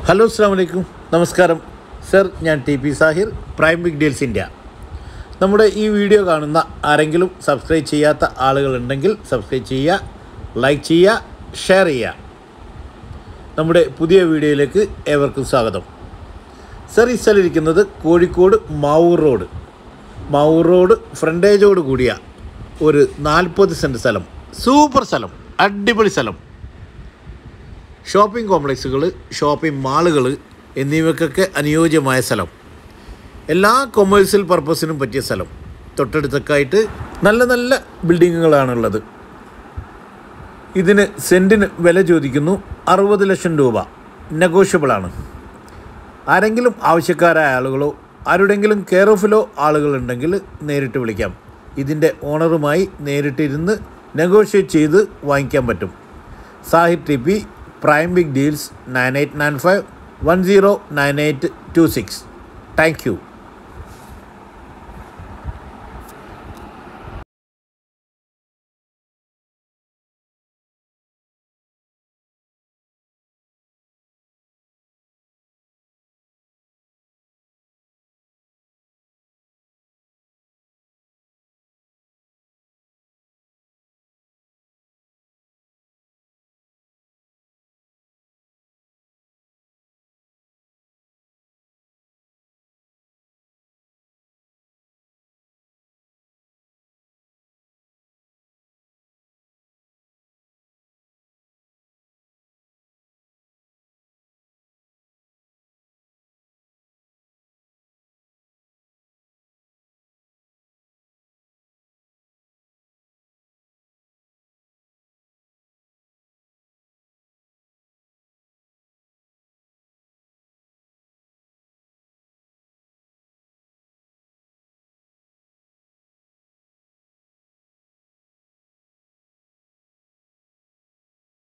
hello അസ്സാം വലൈക്കും നമസ്കാരം സർ ഞാൻ T P Sahir prime big deals India നമ്മുടെ ഈ വീഡിയോ കാണുന്ന ആരെങ്കിലും സബ്സ്ക്രൈബ് ചെയ്യാത്ത ആളുകളുണ്ടെങ്കിൽ സബ്സ്ക്രൈബ് ചെയ്യുക ലൈക്ക് ചെയ്യുക ഷെയർ ചെയ്യുക നമ്മുടെ പുതിയ വീഡിയോയിലേക്ക് ഏവർക്കും സ്വാഗതം സർ ഈ സ്ഥലം ഇരിക്കുന്നത് കോഴിക്കോട് മാവൂർ റോഡ് മാവൂർ റോഡ് ഫ്രണ്ടേജോട് കൂടിയ ഒരു നാൽപ്പത് സെൻറ്റ് സ്ഥലം സൂപ്പർ സ്ഥലം അടിപൊളി സ്ഥലം ഷോപ്പിംഗ് കോംപ്ലക്സുകൾ ഷോപ്പിംഗ് മാളുകൾ എന്നിവയ്ക്കൊക്കെ അനുയോജ്യമായ സ്ഥലം എല്ലാ കൊമേഴ്സ്യൽ പർപ്പസിനും പറ്റിയ സ്ഥലം തൊട്ടടുത്തൊക്കെ ആയിട്ട് നല്ല നല്ല ബിൽഡിങ്ങുകളാണുള്ളത് ഇതിന് സെൻറ്റിന് വില ചോദിക്കുന്നു അറുപത് ലക്ഷം രൂപ നെഗോഷ്യബിളാണ് ആരെങ്കിലും ആവശ്യക്കാരായ ആളുകളോ ആരുടെങ്കിലും കെയർ ഓഫിലോ ആളുകളുണ്ടെങ്കിൽ നേരിട്ട് വിളിക്കാം ഇതിൻ്റെ ഓണറുമായി നേരിട്ടിരുന്ന് നെഗോഷിയേറ്റ് ചെയ്ത് വാങ്ങിക്കാൻ പറ്റും Sahir T P prime big deals nine eight nine five one zero nine eight two six thank U